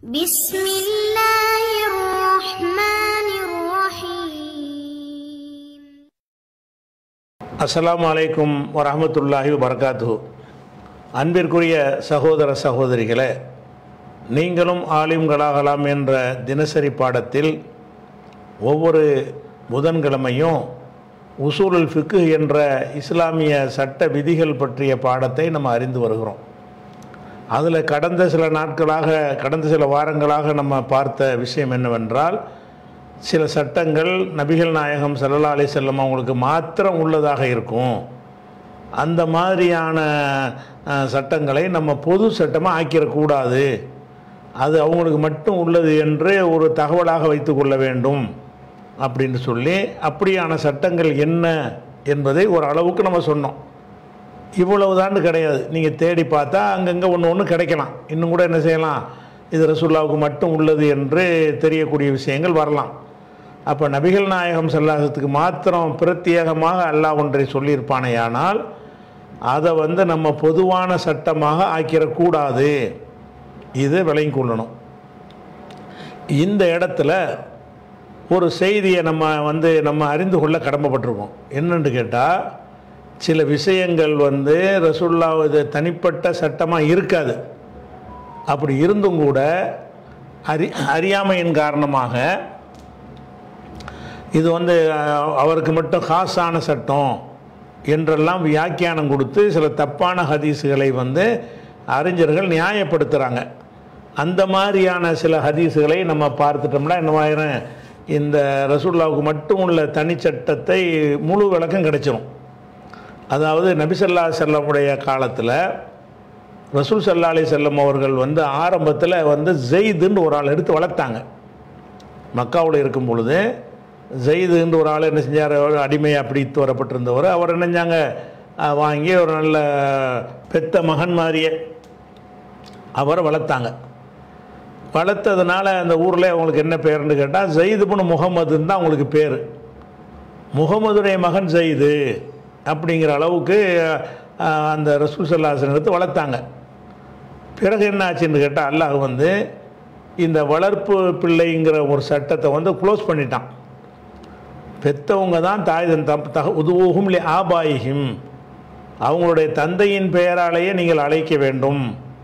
بسم الله الرحمن الرحيم அஸ்ஸலாமு அலைக்கும் வரஹ்மத்துல்லாஹி வபரகாத்துஹு அன்பிற்குரிய சகோதர சகோதரிகளே நீங்களும் ஆலிம்களாகலாம் என்ற தினசரி பாடத்தில் ஒவ்வொரு புதன்கிழமையும் உசூலுல் ஃபிக்கு என்ற இஸ்லாமிய சட்ட விதிகள் பற்றிய பாடத்தை நம்ம அறிந்து வருகிறோம் அதில் கடந்த சில நாட்களாக கடந்த சில வாரங்களாக நம்ம பார்த்த விஷயம் என்னவென்றால் சில சட்டங்கள் நபிகள் நாயகம் ஸல்லல்லாஹு அலைஹி செல்லம் அவங்களுக்கு மாத்திரம் உள்ளதாக இருக்கும் அந்த மாதிரியான அஹ், சட்டங்களை நம்ம பொது சட்டமாக ஆக்கிடக்கூடாது அது அவங்களுக்கு மட்டும் உள்ளது என்று ஒரு தகவலாக வைத்துக்கொள்ள வேண்டும் அப்படின்னு சொல்லி அப்படியான சட்டங்கள் என்ன என்பதை ஒரு அளவுக்கு நம்ம சொன்னோம் இவ்வளவுதான்னு கிடையாது நீங்கள் தேடி பார்த்தா அங்கங்கே ஒன்று ஒன்று கிடைக்கலாம் இன்னும் கூட என்ன செய்யலாம் இது ரசூல்லாவுக்கு மட்டும் உள்ளது என்று தெரியக்கூடிய விஷயங்கள் வரலாம் அப்போ நபிகள் நாயகம் செல்லாசத்துக்கு மாத்திரம் பிரத்யேகமாக அல்லாஹ் ஒன்றை சொல்லியிருப்பானேயானால் அதை வந்து நம்ம பொதுவான சட்டமாக ஆக்கிடக்கூடாது இது விளங்கி கொள்ளணும் இந்த இடத்துல ஒரு செய்தியை நம்ம வந்து நம்ம அறிந்து கொள்ள கடமைப்பட்டிருக்கோம் என்னன்னு கேட்டால் சில விஷயங்கள் வந்து ரசுல்லா இது தனிப்பட்ட சட்டமாக இருக்காது அப்படி இருந்தும் கூட அறி அறியாமையின் காரணமாக இது வந்து அஹ், அவருக்கு மட்டும் காசான சட்டம் என்றெல்லாம் வியாக்கியானம் கொடுத்து சில தப்பான ஹதீஸுகளை வந்து அறிஞர்கள் நியாயப்படுத்துகிறாங்க அந்த மாதிரியான சில ஹதீஸுகளை நம்ம பார்த்துட்டோம்னா என்னவாயிரும் இந்த ரசூல்லாவுக்கு மட்டும் உள்ள தனிச்சட்டத்தை முழு விளக்கம் கிடைச்சிரும் அதாவது நபிசல்லா செல்லமுடைய காலத்தில் ரசூல் சல்லா அலி செல்லம் அவர்கள் வந்து ஆரம்பத்தில் வந்து ஜெயிதுன்னு ஒரு ஆள் எடுத்து வளர்த்தாங்க மக்காவில் இருக்கும் பொழுது ஜெயிதுன்னு ஒரு ஆள் என்ன செஞ்சார் அவர் அடிமையாக பிடித்து வரப்பட்டிருந்தவர் அவர் என்ன செஞ்சாங்க அஹ், வாங்கி ஒரு நல்ல பெத்த மகன் மாதிரியே அவரை வளர்த்தாங்க வளர்த்ததுனால அந்த ஊரில் அவங்களுக்கு என்ன பேருன்னு கேட்டால் ஜெயிதுபுன் முகமதுன்னு தான் அவங்களுக்கு பேர் முகமதுடைய மகன் ஜெயிது அப்படிங்கிற அளவுக்கு அஹ், அந்த ரசூல் சல்லாசன் எடுத்து வளர்த்தாங்க பிறகு என்ன ஆச்சுன்னு கேட்டால் அல்லாஹ் வந்து இந்த வளர்ப்பு பிள்ளைங்கிற ஒரு சட்டத்தை வந்து க்ளோஸ் பண்ணிட்டான் பெத்தவங்க தான் தாய் தன் தப் தக உதுவோகும் லி ஆபாயிஹிம் அவங்களுடைய தந்தையின் பெயராலேயே நீங்கள் அழைக்க வேண்டும்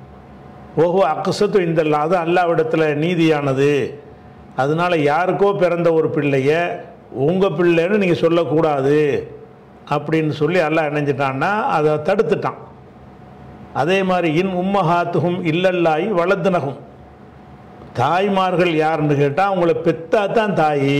ஓஹோ அக்சத்து இந்த அது அல்லாவிடத்தில் நீதியானது அதனால யாருக்கோ பிறந்த ஒரு பிள்ளைய உங்கள் பிள்ளைன்னு நீங்கள் சொல்லக்கூடாது அப்படின்னு சொல்லி அல்லாஹ் இணைஞ்சிட்டான்னா அதை தடுத்துட்டான் அதே மாதிரி இன் உம்மஹாத்துகும் இல்லல்லாய் வளர்த்துனகும் தாய்மார்கள் யாருன்னு கேட்டால் அவங்கள பெத்தா தான் தாய்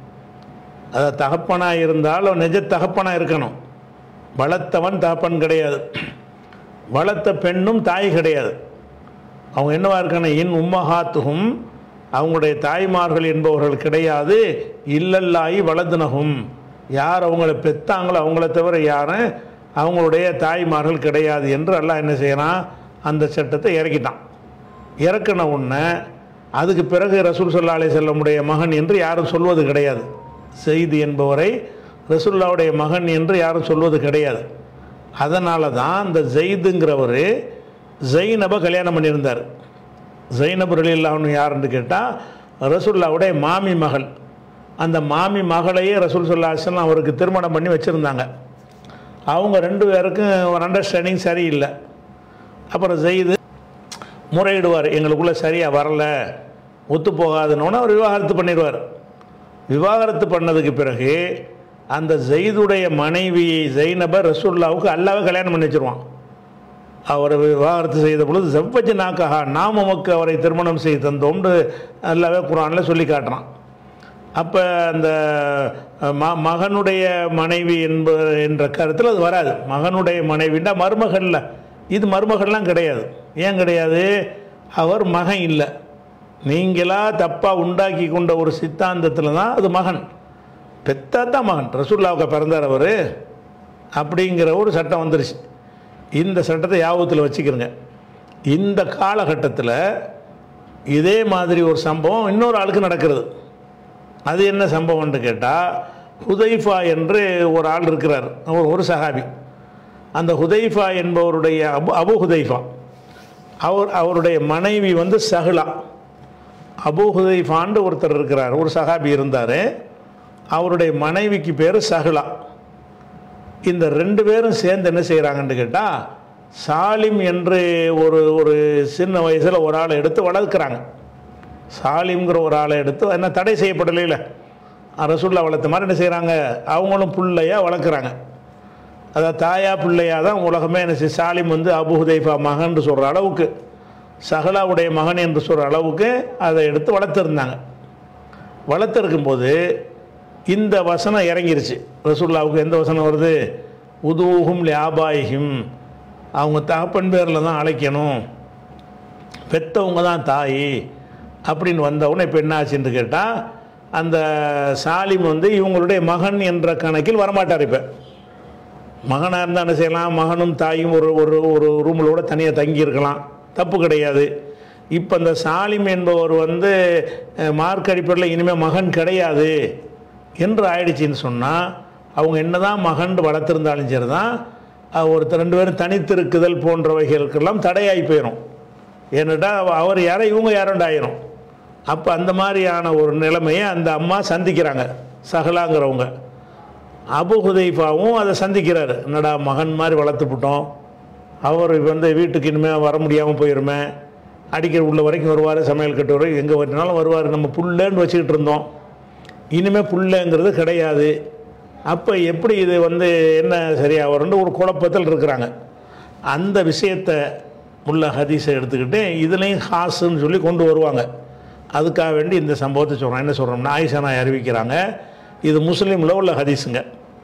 அதை தகப்பனாக இருந்தாலும் நிஜ தகப்பனாக இருக்கணும் வளர்த்தவன் தகப்பன் கிடையாது வளர்த்த பெண்ணும் தாய் கிடையாது அவங்க என்னவா இருக்கணும் இன் உம்மஹாத்துகும் அவங்களுடைய தாய்மார்கள் என்பவர்கள் கிடையாது இல்லல்லாயி வளர்த்துனகும் யார் அவங்கள பெத்தாங்களோ அவங்கள தவிர யாரும் அவங்களுடைய தாய்மார்கள் கிடையாது என்று அல்லாஹ் என்ன செய்யறான் அந்த சட்டத்தை இறக்கிட்டான் இறக்கின உடனே அதுக்கு பிறகு ரசூல் சல்லா அலி செல்லமுடைய மகன் என்று யாரும் சொல்வது கிடையாது செய்தி என்பவரை ரசூல்லாவுடைய மகன் என்று யாரும் சொல்வது கிடையாது அதனால தான் அந்த ஜெயிதுங்கிறவர் ஜெயினபை கல்யாணம் பண்ணியிருந்தார் ஜெயினப் ரலில்லான்னு யாருன்னு கேட்டால் ரசூல்லாவுடைய மாமி மகள் அந்த மாமி மகளையே ரசூல் சொல்லாசன் அவருக்கு திருமணம் பண்ணி வச்சுருந்தாங்க அவங்க ரெண்டு பேருக்கும் ஒரு அண்டர்ஸ்டாண்டிங் சரியில்லை அப்புறம் ஜெயிது முறையிடுவார் எங்களுக்குள்ளே சரியாக வரல ஒத்து போகாதுன்னு அவர் விவாகரத்து பண்ணிடுவார் விவாகரத்து பண்ணதுக்கு பிறகு அந்த ஜெயிதுடைய மனைவி ஜெயினப ரசூல்லாவுக்கு அல்லாவே கல்யாணம் பண்ணி வச்சிருவான் அவரை விவாகரத்து செய்த பொழுது செவ்வஜ நாக்கஹா நாம் உமக்கு அவரை திருமணம் செய்து தந்தோம்னு அல்லாவே குரானில் சொல்லி காட்டுறான் அப்போ அந்த ம மகனுடைய மனைவி என்ப என்ற கருத்தில் அது வராது மகனுடைய மனைவின்னா மருமகள்ல இது மருமகள்லாம் கிடையாது ஏன் கிடையாது அவர் மகன் இல்லை நீங்களா தப்பாக உண்டாக்கி கொண்ட ஒரு சித்தாந்தத்தில் தான் அது மகன் பெத்தா தான் மகன் ரசூல்லாவுக்கு பிறந்தார் அவர் அப்படிங்கிற ஒரு சட்டம் வந்துருச்சு இந்த சட்டத்தை யாபத்தில் வச்சுக்கிறங்க இந்த காலகட்டத்தில் இதே மாதிரி ஒரு சம்பவம் இன்னொரு ஆளுக்கு நடக்கிறது அது என்ன சம்பவம்னு கேட்டால் ஹுதைஃபா என்று ஒரு ஆள் இருக்கிறார் அவர் ஒரு சஹாபி அந்த ஹுதைஃபா என்பவருடைய அபு அபு ஹுதைஃபா அவர் அவருடைய மனைவி வந்து சஹ்லா அபூ ஹுதைஃபாண்டு ஒருத்தர் இருக்கிறார் ஒரு சஹாபி இருந்தார் அவருடைய மனைவிக்கு பேர் சஹ்லா இந்த ரெண்டு பேரும் சேர்ந்து என்ன செய்கிறாங்கன்னு கேட்டால் சாலிம் என்று ஒரு ஒரு சின்ன வயசில் ஒரு ஆளை எடுத்து வளர்க்குறாங்க சாலிம்ங்கிற ஒரு ஆளை எடுத்து என்ன தடை செய்யப்படலைல ரசுல்லா வளர்த்த மாதிரி என்ன செய்கிறாங்க அவங்களும் பிள்ளையாக வளர்க்குறாங்க அதாவது தாயா பிள்ளையா தான் உலகமே என்ன செய்ய சாலிம் வந்து அபுஹுதைஃபா மகன் சொல்கிற அளவுக்கு சஹலாவுடைய மகன் என்று சொல்கிற அளவுக்கு அதை எடுத்து வளர்த்துருந்தாங்க வளர்த்துருக்கும்போது இந்த வசனம் இறங்கிருச்சு ரசூல்லாவுக்கு எந்த வசனம் வருது உதூகும் லியாபாயிகும் அவங்க தகப்பன் பேரில் தான் அழைக்கணும் பெத்தவங்க தான் தாய் அப்படின்னு வந்தவுடனே இப்போ என்ன ஆச்சுன்னு கேட்டால் அந்த சாலிம் வந்து இவங்களுடைய மகன் என்ற கணக்கில் வரமாட்டார் இப்போ மகனாக இருந்தால் என்ன செய்யலாம் மகனும் தாயும் ஒரு ஒரு ஒரு ரூமிலோட தனியாக தங்கியிருக்கலாம் தப்பு கிடையாது இப்போ அந்த சாலிம் என்பவர் வந்து அஹ், மார்க் அடிப்படையில் இனிமேல் மகன் கிடையாது என்று ஆயிடுச்சின்னு சொன்னால் அவங்க என்னதான் மகன் வளர்த்துருந்தாலும் சரி தான் ஒருத்தர் ரெண்டு பேரும் தனித்திருக்குதல் போன்றவைகளுக்கெல்லாம் தடையாகி போயிடும் ஏன்னுட்டா அவர் யாரோ இவங்க யாரோண்டாயிரும் அப்போ அந்த மாதிரியான ஒரு நிலைமையை அந்த அம்மா சந்திக்கிறாங்க சகலாங்கிறவங்க அபு ஹுதைஃபாவும் அதை சந்திக்கிறார் என்னடா மகன் மாதிரி வளர்த்துப்புட்டோம் அவர் வந்து வீட்டுக்கு இனிமேல் வர முடியாமல் போயிருமே அடிக்கிற உள்ள வரைக்கும் வருவார் சமையல் கட்டு வரை எங்கே வரனாலும் வருவார் நம்ம புள்ளன்னு வச்சுக்கிட்டு இருந்தோம் இனிமேல் புள்ளங்கிறது கிடையாது அப்போ எப்படி இது வந்து என்ன சரியாக வரும்னு ஒரு குழப்பத்தில் இருக்கிறாங்க அந்த விஷயத்தை உள்ள ஹதீஸை எடுத்துக்கிட்டு இதுலேயும் ஹாஸுன்னு சொல்லி கொண்டு வருவாங்க அதுக்காக வேண்டி இந்த சம்பவத்தை சொல்கிறோம் என்ன சொல்கிறோம்னா ஆயிஷா நாய் அறிவிக்கிறாங்க இது முஸ்லீமில் உள்ள ஹதீஸுங்க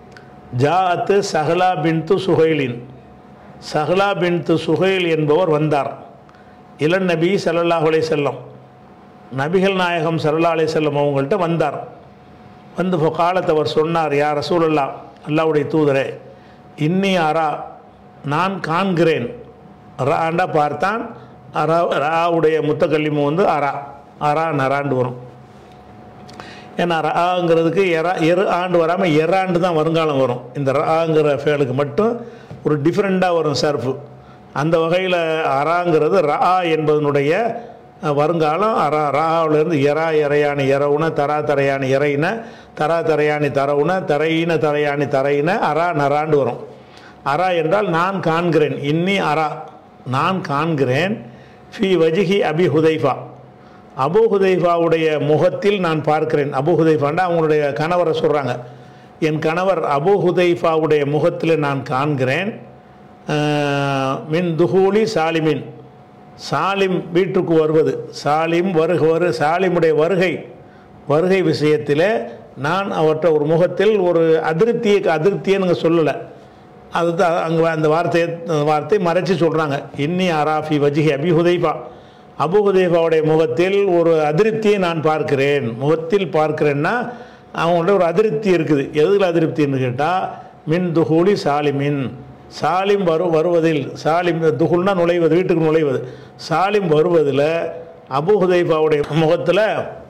ஜாஅத்து சஹலா பின்து சுஹைலின் சஹலா பின்து சுஹைல் என்பவர் வந்தார் இளன் நபி ஸல்லல்லாஹு அலைஹி செல்லம் நபிகள் நாயகம் ஸல்லல்லாஹு அலைஹி செல்லம் அவங்கள்ட்ட வந்தார் வந்து காலத்தை அவர் சொன்னார் யார் ரசூலுல்லா அல்லாவுடைய தூதரே இன்னி அரா நான் காண்கிறேன் ராண்டா பார்த்தான் அரா ராவுடைய முத்தக்கல்லிமு வந்து அரா அரா நராண்டு வரும் ஏன்னா ராங்கிறதுக்கு எரா எரு ஆண்டு வராமல் எராண்டு தான் வருங்காலம் வரும் இந்த ராங்கிற ஃபேலுக்கு மட்டும் ஒரு டிஃப்ரெண்ட்டாக வரும் சர்ஃபு அந்த வகையில் அராங்கிறது ரா என்பதனுடைய அஹ், வருங்காலம் அரா ராவிலேருந்து எரா இறையானி எரவுன தரா தரையானி இறையின தரா தரையானி தரவுன தரையின தரையானி தரையின அரா நராண்டு வரும் அரா என்றால் நான் காண்கிறேன் இன்னி அரா நான் காண்கிறேன் ஃபி வஜிஹி அபி ஹுதைஃபா அபு ஹுதைஃபாவுடைய முகத்தில் நான் பார்க்கிறேன் அபு ஹுதைஃபாண்டா அவங்களுடைய கணவரை சொல்கிறாங்க என் கணவர் அபு ஹுதைஃபாவுடைய முகத்தில் நான் காண்கிறேன் அஹ், மின் துஹூலி சாலிமின் சாலிம் வீட்டுக்கு வருவது சாலிம் வருக வரு சாலிமுடைய வருகை வருகை விஷயத்தில் நான் அவற்றை ஒரு முகத்தில் ஒரு அதிருப்தியை அதிருப்தியை நீங்கள் சொல்லலை அதுதான் அங்கே அந்த வார்த்தையை அந்த வார்த்தை மறைச்சி சொல்கிறாங்க இன்னி அராஃபி வஜிஹி அபி ஹுதைஃபா அபு ஹுதைஃபாவுடைய முகத்தில் ஒரு அதிருப்தியை நான் பார்க்கிறேன் முகத்தில் பார்க்கிறேன்னா அவங்கள்ட்ட ஒரு அதிருப்தி இருக்குது எதில் அதிருப்தின்னு கேட்டால் மின் துஹூலி சாலிமின் சாலிம் வரு வருவதில் சாலிம் துகுல்னா நுழைவது வீட்டுக்கு நுழைவது சாலிம் வருவதில் அபு ஹுதைஃபாவுடைய முகத்தில்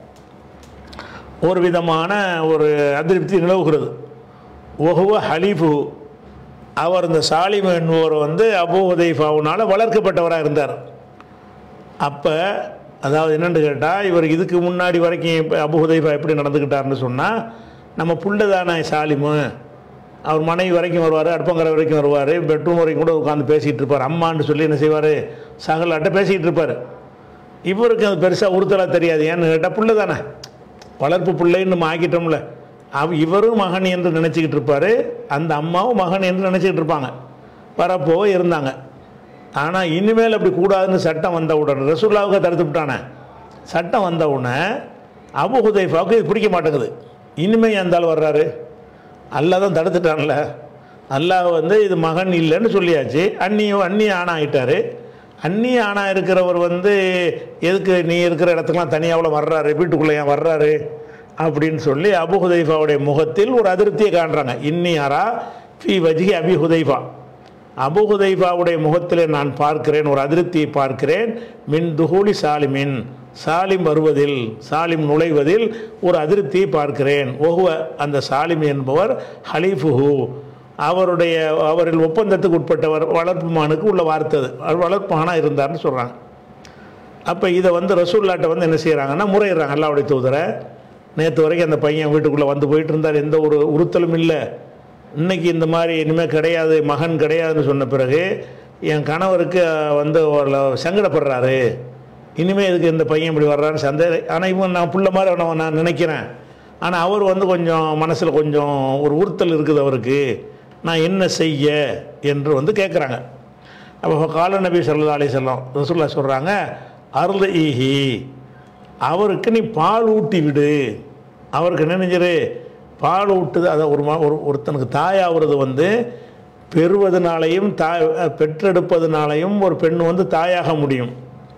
ஒரு விதமான ஒரு அதிருப்தி நிலவுகிறது ஒஹுவ ஹலீஃபு அவர் இந்த சாலிம் என்பவர் வந்து அபு ஹுதைஃபாவுனால் வளர்க்கப்பட்டவராக இருந்தார் அப்போ அதாவது என்னென்னு கேட்டால் இவர் இதுக்கு முன்னாடி வரைக்கும் இப்போ அபு ஹுதைஃபா எப்படி நடந்துக்கிட்டாருன்னு சொன்னால் நம்ம புள்ள தானே சாலிமு அவர் மனைவி வரைக்கும் வருவார் அடுப்பங்கரை வரைக்கும் வருவார் பெட்ரூம் வரைக்கும் கூட உட்காந்து பேசிகிட்டு இருப்பார் அம்மான்னு சொல்லி என்ன செய்வார் சகலாட்ட பேசிக்கிட்டு இருப்பார் இவருக்கு அது பெருசாக உறுத்தலாக தெரியாது ஏன்னு கேட்டால் புள்ள தானே வளர்ப்பு பிள்ளைன்னு நம்ம ஆக்கிட்டோம்ல அவ இவரும் மகன் என்று நினச்சிக்கிட்டு இருப்பார் அந்த அம்மாவும் மகன் என்று நினச்சிக்கிட்டு இருப்பாங்க வரப்போ இருந்தாங்க ஆனால் இனிமேல் அப்படி கூடாதுன்னு சட்டம் வந்த உடனே ரசூல்லாவுக்கு தடுத்து விட்டானே சட்டம் வந்த உடனே அபு ஹுதைஃபாவுக்கு இது பிடிக்க மாட்டேங்குது இனிமேல் எந்த ஆள் வர்றாரு அல்லாஹ் தான் தடுத்துட்டான்ல அல்லாஹ் வந்து இது மகன் இல்லைன்னு சொல்லியாச்சு அந்நியும் அந்நிய ஆணா ஆயிட்டாரு அந்நிய ஆணா இருக்கிறவர் வந்து எதுக்கு நீ இருக்கிற இடத்துக்குலாம் தனியாவில் வர்றாரு வீட்டுக்குள்ளே ஏன் வர்றாரு அப்படின்னு சொல்லி அபு ஹுதைஃபாவுடைய முகத்தில் ஒரு அதிருப்தியை காண்றாங்க இன்னி அரா ஃபி வஜ்ஹி அபி ஹுதைஃபா அபு ஹுதைஃபாவுடைய முகத்திலே நான் பார்க்கிறேன் ஒரு அதிருப்தியை பார்க்கிறேன் மின் துஹூலி சாலிமின் சாலிம் வருவதில் சாலிம் நுழைவதில் ஒரு அதிருப்தியை பார்க்கிறேன் ஒஹுவ அந்த சாலிம் என்பவர் ஹலீஃபுஹு அவருடைய அவரில் ஒப்பந்தத்துக்கு உட்பட்டவர் வளர்ப்பு மானுக்கு உள்ள வார்த்தை அது. அவர் வளர்ப்பு மானா இருந்தார்னு சொல்கிறாங்க அப்போ இதை வந்து ரசூல்லாட்ட வந்து என்ன செய்கிறாங்கன்னா முறையிடுறாங்க அல்லாவுடைய தூதரை நேற்று வரைக்கும் அந்த பையன் வீட்டுக்குள்ளே வந்து போயிட்டு இருந்தார் எந்த ஒரு உறுத்தலும் இல்லை இன்னைக்கு இந்த மாதிரி இனிமேல் கிடையாது மகன் கிடையாதுன்னு சொன்ன பிறகு என் கணவருக்கு அஹ், வந்து ஒரு சங்கடப்படுறாரு இனிமேல் இதுக்கு இந்த பையன் இப்படி வர்றான்னு சந்தே ஆனால் இவன் நான் புள்ள மாதிரி அவனை நான் நினைக்கிறேன் ஆனால் அவர் வந்து கொஞ்சம் மனசில் கொஞ்சம் ஒரு உறுத்தல் இருக்குது அவருக்கு நான் என்ன செய்ய என்று வந்து கேட்குறாங்க அப்போ கால நபி சல்லா அலி சொல்லம் ரசூல்லா சொல்கிறாங்க அருள் ஈஹி அவருக்கு நீ பால் ஊட்டி விடு அவருக்கு என்ன நினைஞ்சிரு பால் ஊட்டுது அதை ஒரு மா- ஒரு ஒருத்தனுக்கு தாயாகிறது வந்து பெறுவதனாலையும் தாய் பெற்றெடுப்பதனாலையும் ஒரு பெண் வந்து தாயாக முடியும்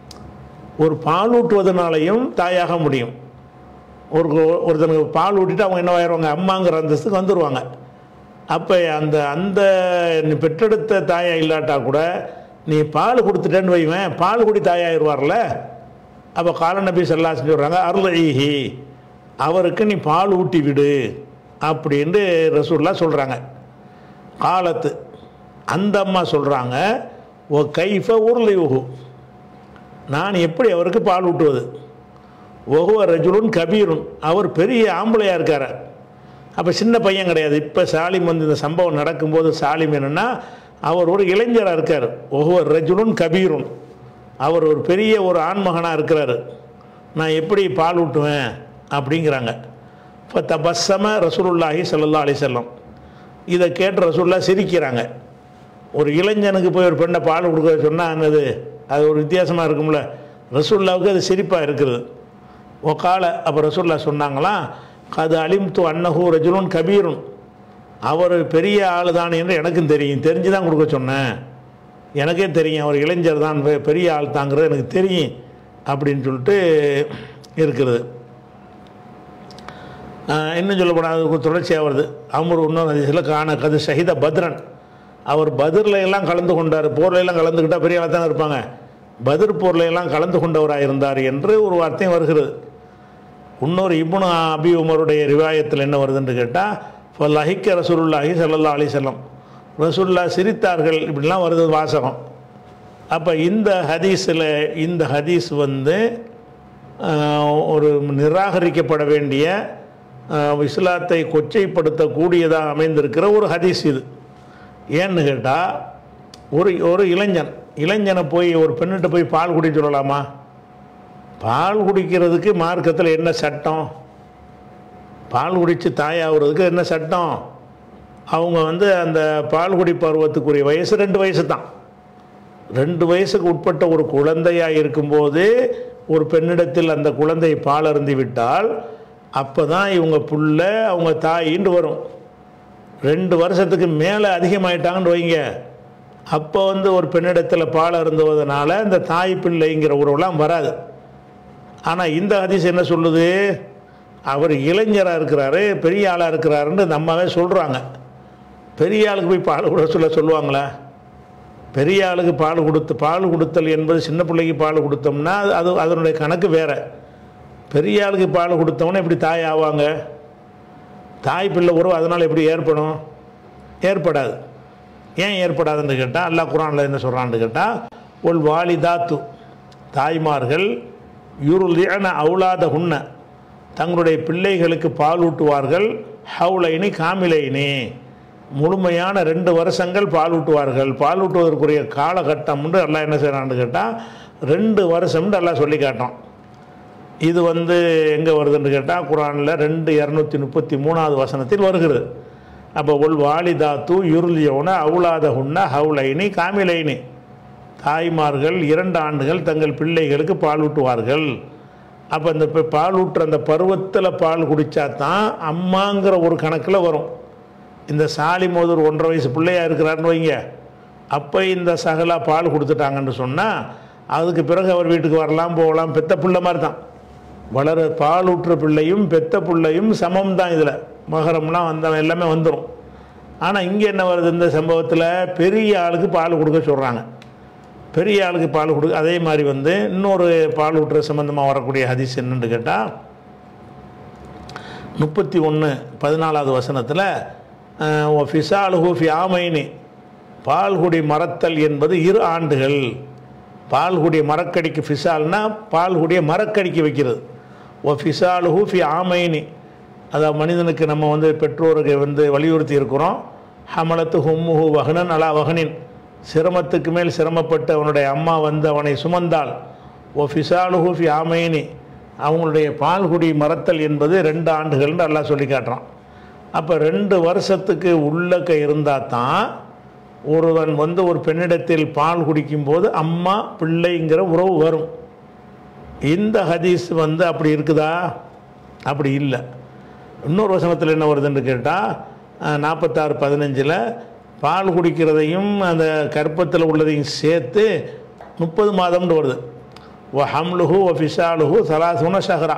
ஒரு பால் ஊட்டுவதனாலையும் தாயாக முடியும் ஒரு ஒருத்தனுக்கு பால் ஊட்டிட்டு அவங்க என்னவாயிருவாங்க அம்மாங்கிற அந்தஸ்துக்கு வந்துடுவாங்க அப்போ அந்த அந்த நீ பெற்றெடுத்த தாயா இல்லாட்டா கூட நீ பால் கொடுத்துட்டேன்னு வைவேன் பால் குடி தாயாயிருவார்ல அப்போ கால நபி சொல்லா சொல்கிறாங்க அருளீஹி அவருக்கு நீ பால் ஊட்டி விடு அப்படின்னு ரசூல்லா சொல்கிறாங்க காலத்து அந்த அம்மா சொல்கிறாங்க ஓ கைஃப உருளை உகு நான் எப்படி அவருக்கு பால் ஊட்டுவது ஒகுவ ரஜுலுன் கபீருன் அவர் பெரிய ஆம்பளையாக இருக்கார் அப்போ சின்ன பையன் கிடையாது இப்போ சாலிம் வந்து இந்த சம்பவம் நடக்கும்போது சாலிம் என்னென்னா அவர் ஒரு இளைஞராக இருக்கார் ஒகுவ ரஜுலுன் கபீருன் அவர் ஒரு பெரிய ஒரு ஆண்மகனாக இருக்கிறாரு நான் எப்படி பால் ஊட்டுவேன் அப்படிங்கிறாங்க இப்போ தபஸ்ஸம ரசூலுல்லாஹி ஸல்லல்லாஹு அலைஹி வஸல்லம் இதை கேட்டு ரசூல்லா சிரிக்கிறாங்க ஒரு இளைஞனுக்கு போய் ஒரு பெண்ணை பால் கொடுக்க சொன்னால் என்னது அது ஒரு வித்தியாசமாக இருக்கும்ல ரசூல்லாவுக்கு அது சிரிப்பாக இருக்குது ஒக்கால அப்போ ரசூல்லா சொன்னாங்களாம் அது அலிம்து அன்னஹு ரஜுலுன் கபீருன் அவர் பெரிய ஆள் தான் என்று எனக்கும் தெரியும் தெரிஞ்சு தான் கொடுக்க சொன்னேன் எனக்கே தெரியும் அவர் இளைஞர் தான் பெ- பெரிய ஆள் தாங்கிறது எனக்கு தெரியும் அப்படின்னு சொல்லிட்டு இருக்குது ஆஹ் இன்னும் சொல்ல போனால் அதுக்கு தொடர்ச்சியாக வருது அமர் இன்னொரு ஹதீஸில் காண கது ஷஹீத பத்ரன் அவர் பதிரில் எல்லாம் கலந்து கொண்டார் போர்ல எல்லாம் கலந்துக்கிட்டால் பெரிய ஆளாக தானே இருப்பாங்க பதிர் போர்ல எல்லாம் கலந்து கொண்டவராக இருந்தார் என்று ஒரு வார்த்தையும் வருகிறது இன்னொரு இப்னு அபி உமருடைய ரிவாயத்தில் என்ன வருதுன்னு கேட்டால் ஃபல்லஹிக்க ரசூலுல்லாஹி ஸல்லல்லாஹு அலைஹி வஸல்லம் ரசூல்லா சிரித்தார்கள் இப்படிலாம் வருது வாசகம் அப்போ இந்த ஹதீஸில் இந்த ஹதீஸ் வந்து ஆஹ், ஒரு நிராகரிக்கப்பட வேண்டிய ஆஹ், இஸ்லாத்தை கொச்சைப்படுத்தக்கூடியதாக அமைந்திருக்கிற ஒரு ஹதீஸ் இது ஏன்னு கேட்டால் ஒரு ஒரு இளைஞன் இளைஞனை போய் ஒரு பெண்ணிட்ட போய் பால் குடி சொல்லலாமா பால் குடிக்கிறதுக்கு மார்க்கத்தில் என்ன சட்டம் பால் குடித்து தாயாகிறதுக்கு என்ன சட்டம் அவங்க வந்து அந்த பால் குடி பருவத்துக்குரிய வயசு ரெண்டு வயசு தான் ரெண்டு வயசுக்கு உட்பட்ட ஒரு குழந்தையாக இருக்கும்போது ஒரு பெண்ணிடத்தில் அந்த குழந்தை பால் அருந்தி விட்டால் அப்போ தான் இவங்க புள்ள அவங்க தாயின்னு வரும் ரெண்டு வருஷத்துக்கு மேலே அதிகமாயிட்டாங்கன்னு வைங்க அப்போ வந்து ஒரு பெண்ணிடத்தில் பால் அருந்துவதனால இந்த தாய் பிள்ளைங்கிற உறவுலாம் வராது ஆனால் இந்த ஹதீஸ் என்ன சொல்லுது அவர் இளைஞராக இருக்கிறாரு பெரிய ஆளாக இருக்கிறாருன்னு இந்த அம்மாவே சொல்கிறாங்க பெரிய ஆளுக்கு போய் பால் கூட சொல்ல சொல்லுவாங்களா பெரிய ஆளுக்கு பால் கொடுத்து பால் கொடுத்தல் என்பது சின்ன பிள்ளைக்கு பால் கொடுத்தோம்னா அது- அது அதனுடைய கணக்கு வேறு பெரிய ஆளுக்கு பால் கொடுத்தோம்னா எப்படி தாய் ஆவாங்க தாய் பிள்ளை உறவு அதனால் எப்படி ஏற்படும் ஏற்படாது ஏன் ஏற்படாதுன்னு கேட்டால் அல்லாஹ் குரானில் என்ன சொல்கிறான்னு கேட்டால் ஒல் வாலிதாத்து தாய்மார்கள் யுருலியன அவுலாத உண்ண தங்களுடைய பிள்ளைகளுக்கு பால் ஊட்டுவார்கள் ஹவுலைனி காமிலைனி முழுமையான ரெண்டு வருஷங்கள் பால் ஊட்டுவார்கள் பால் ஊட்டுவதற்குரிய காலகட்டம்னு எல்லாம் என்ன செய்கிறான்னு கேட்டால் ரெண்டு வருஷம்னு எல்லாம் சொல்லி காட்டோம் இது வந்து எங்கே வருதுன்னு கேட்டால் குரானில் ரெண்டு இரநூத்தி முப்பத்தி மூணாவது வசனத்தில் வருகிறது அப்போ ஒல் வாலிதாத்து யுருலியோன அவுலாத உண்ண ஹவுலைனி காமிலைனி தாய்மார்கள் இரண்டு ஆண்டுகள் தங்கள் பிள்ளைகளுக்கு பால் ஊட்டுவார்கள் அப்போ இந்த ப- பால் ஊட்டுற அந்த பருவத்தில் பால் குடித்தா தான் அம்மாங்கிற ஒரு கணக்கில் வரும் இந்த சாலிமோது ஒரு ஒன்றரை வயசு பிள்ளையா இருக்கிறாருன்னு வைங்க அப்போ இந்த சகலா பால் கொடுத்துட்டாங்கன்னு சொன்னால் அதுக்கு பிறகு அவர் வீட்டுக்கு வரலாம் போகலாம் பெத்த பிள்ளை மாதிரி தான் வளர பால் ஊற்றுற பிள்ளையும் பெத்த பிள்ளையும் சமம் தான் இதில் மகரம்லாம் வந்த எல்லாமே வந்துடும் ஆனால் இங்கே என்ன வருது இந்த சம்பவத்தில் பெரிய ஆளுக்கு பால் கொடுக்க சொல்கிறாங்க பெரிய ஆளுக்கு பால் கொடு அதே மாதிரி வந்து இன்னொரு பால் ஊட்டுற சம்மந்தமாக வரக்கூடிய ஹதீஸ் என்னன்னு கேட்டால் முப்பத்தி ஒன்று பதினாலாவது வசனத்தில் ஃபிசாலுஹு ஃபி ஆமைனி பால்குடி மறத்தல் என்பது இரு ஆண்டுகள் பால் கூடிய மரக்கடிக்கு ஃபிசால்னா பால் கூடிய மரக்கடிக்கு வைக்கிறது ஓ ஃபிசாலுஹு ஃபி ஆமைனி அதாவது மனிதனுக்கு நம்ம வந்து பெற்றோருக்கு வந்து வலியுறுத்தி இருக்கிறோம் ஹமலத்து ஹும்முஹு வஹனன் அலா வஹனின் சிரமத்துக்கு மேல் சிரமப்பட்டு அவனுடைய அம்மா வந்து அவனை சுமந்தாள் ஓ ஃபிசாலுஹு ஃபி ஆமைனி அவங்களுடைய பால்குடி மறத்தல் என்பது ரெண்டு ஆண்டுகள்னு அல்லாஹ் சொல்லி காட்டுறான் அப்போ ரெண்டு வருஷத்துக்கு உள்ளக்க இருந்தால் தான் ஒருவன் வந்து ஒரு பெண்ணிடத்தில் பால் குடிக்கும்போது அம்மா பிள்ளைங்கிற உறவு வரும் இந்த ஹதீஸ் வந்து அப்படி இருக்குதா அப்படி இல்லை இன்னொரு வசனத்தில் என்ன வருதுன்னு கேட்டால் நாற்பத்தாறு பதினஞ்சில் பால் குடிக்கிறதையும் அந்த கற்பத்தில் உள்ளதையும் சேர்த்து முப்பது மாதம்னு வருது ஓ ஹம்லுஹு ஓ ஃபிஷாலுஹு சலாசுன ஷஹரா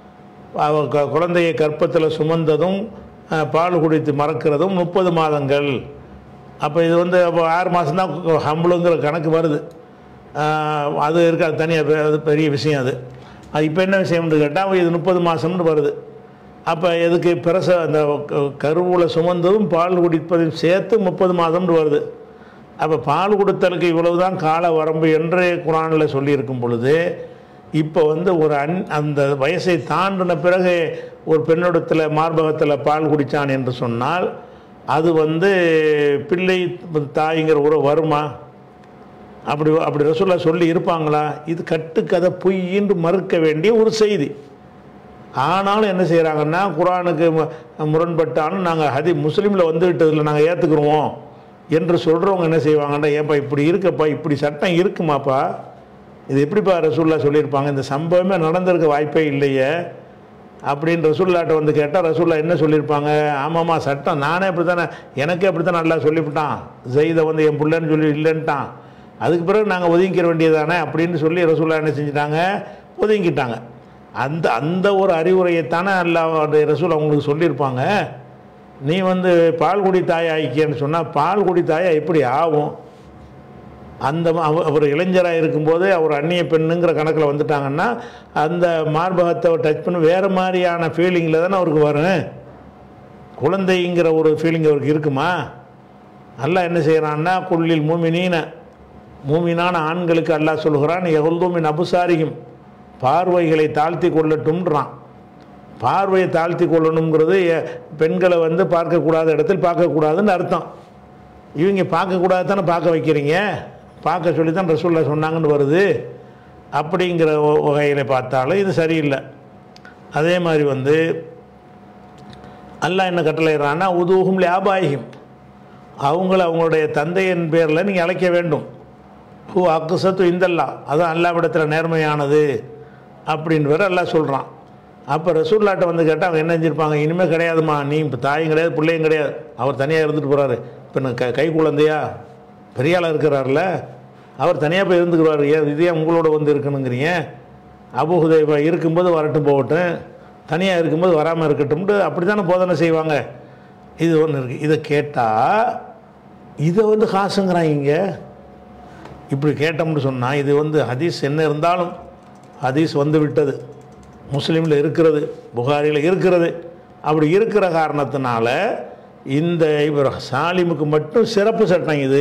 அவ க- குழந்தையை கற்பத்தில் சுமந்ததும் அஹ், பால் குடித்து மறக்கிறதும் முப்பது மாதங்கள் அப்போ இது வந்து அப்போ ஆறு மாதம்தான் ஹம்பளுங்கிற கணக்கு வருது அஹ், அது இருக்க அது தனியாக அது பெரிய விஷயம் அது அது இப்போ என்ன விஷயம்னு கேட்டால் இது முப்பது மாதம்னு வருது அப்போ எதுக்கு பிரச அந்த க- கருவூல சுமந்ததும் பால் குடிப்பதையும் சேர்த்து முப்பது மாதம்னு வருது அப்போ பால் கொடுத்தலுக்கு இவ்வளவுதான் கால வரம்பு என்று குரானில் சொல்லியிருக்கும் பொழுது இப்போ வந்து ஒரு அன் அந்த வயசை தாண்டின பிறகு ஒரு பெண்ணிடத்தில் மார்பகத்தில் பால் குடித்தான் என்று சொன்னால் அது வந்து பிள்ளை தாய்ங்கிற உறவு வருமா அப்படி அப்படி ரசூல்லா சொல்லி இருப்பாங்களா இது கட்டுக்கதை பொய்யின்று மறுக்க வேண்டிய ஒரு செய்தி ஆனாலும் என்ன செய்கிறாங்கன்னா குரானுக்கு மு- முரண்பட்டாலும் நாங்கள் ஹதி முஸ்லீமில் வந்து விட்டதில்லை நாங்கள் ஏற்றுக்குருவோம் என்று சொல்கிறவங்க என்ன செய்வாங்கன்னா ஏப்பா இப்படி இருக்கப்பா இப்படி சட்டம் இருக்குமாப்பா இது எப்படிப்பா ரசூல்லா சொல்லியிருப்பாங்க இந்த சம்பவமே நடந்திருக்க வாய்ப்பே இல்லையே அப்படின்னு ரசூல்லாட்ட வந்து கேட்டால் ரசூல்லா என்ன சொல்லியிருப்பாங்க ஆமாம்மா சட்டம் நானே அப்படி தானே எனக்கே அப்படி தான் நல்லா சொல்லிவிட்டான் ஜெயிதை வந்து என் பிள்ளைன்னு சொல்லி இல்லைன்ட்டான் அதுக்கு பிறகு நாங்கள் ஒதுங்கிக்கிற வேண்டியதானே அப்படின்னு சொல்லி ரசூல்லா என்ன செஞ்சிட்டாங்க ஒதுங்கிட்டாங்க அந்த அந்த ஒரு அறிவுரையைத்தானே அல்லாஹ் ரசூல் அவங்களுக்கு சொல்லியிருப்பாங்க நீ வந்து பால்குடி தாய் ஆயிக்கேன்னு சொன்னால் பால்குடி தாயா எப்படி ஆகும் அந்த ம- அவ- அவர் இளைஞராக இருக்கும்போது அவர் அந்நிய பெண்ணுங்கிற கணக்கில் வந்துட்டாங்கன்னா அந்த மார்பகத்தை டச் பண்ணி வேறு மாதிரியான ஃபீலிங்கில் தானே அவருக்கு வரும் குழந்தைங்கிற ஒரு ஃபீலிங் அவருக்கு இருக்குமா அல்லாஹ் என்ன செய்கிறான்னா குள்ளில் மூமினீன மூமினான ஆண்களுக்கு அல்லாஹ் சொல்கிறான் எகுல்தூமின் அபுசாரியும் பார்வைகளை தாழ்த்தி கொள்ளட்டும்ன்றான் பார்வையை தாழ்த்தி கொள்ளணுங்கிறது எ- பெண்களை வந்து பார்க்கக்கூடாத இடத்தில் பார்க்கக்கூடாதுன்னு அர்த்தம் இவங்க பார்க்கக்கூடாது தானே பார்க்க வைக்கிறீங்க பார்க்க சொல்லி தான் ரசூல்லா சொன்னாங்கன்னு வருது அப்படிங்கிற வகையில் பார்த்தாலும் இது சரியில்லை அதே மாதிரி வந்து அல்லாஹ் என்ன கட்டளைறான்னா உதூகும் லியாபாயிகும் அவங்கள அவங்களுடைய தந்தையின் பேரில் நீங்கள் அழைக்க வேண்டும் ஹூ அக்குசத்து இந்தல்லா அதான் அல்லாவிடத்தில் நேர்மையானது அப்படின்னு வேற அல்லாஹ் சொல்கிறான் அப்போ ரசூல்லாட்ட வந்து கேட்டால் அவங்க என்ன செஞ்சிருப்பாங்க இனிமேல் கிடையாதுமா நீ இப்போ தாயும் கிடையாது பிள்ளையும் கிடையாது அவர் தனியாக இருந்துட்டு போகிறாரு இப்போ நான் க கை குழந்தையா பெரிய ஆளாக இருக்கிறார்ல அவர் தனியாக போய் இருந்துக்கிறாரு ஏன் இதே உங்களோட வந்து இருக்கணுங்கிறீங்க அபுஹுதைபா இருக்கும்போது வரட்டும் போகட்டும் தனியாக இருக்கும்போது வராமல் இருக்கட்டும்ட்டு அப்படி தானே போதனை செய்வாங்க இது ஒன்று இருக்குது இதை கேட்டால் இதை வந்து காசுங்கிறாங்க இப்படி கேட்டோம்னு சொன்னால் இது வந்து ஹதீஸ் என்ன இருந்தாலும் ஹதீஸ் வந்து விட்டது முஸ்லீமில் இருக்கிறது புகாரியில் இருக்கிறது அப்படி இருக்கிற காரணத்தினால இந்த இவர் சாலிமுக்கு மட்டும் சிறப்பு சட்டம் இது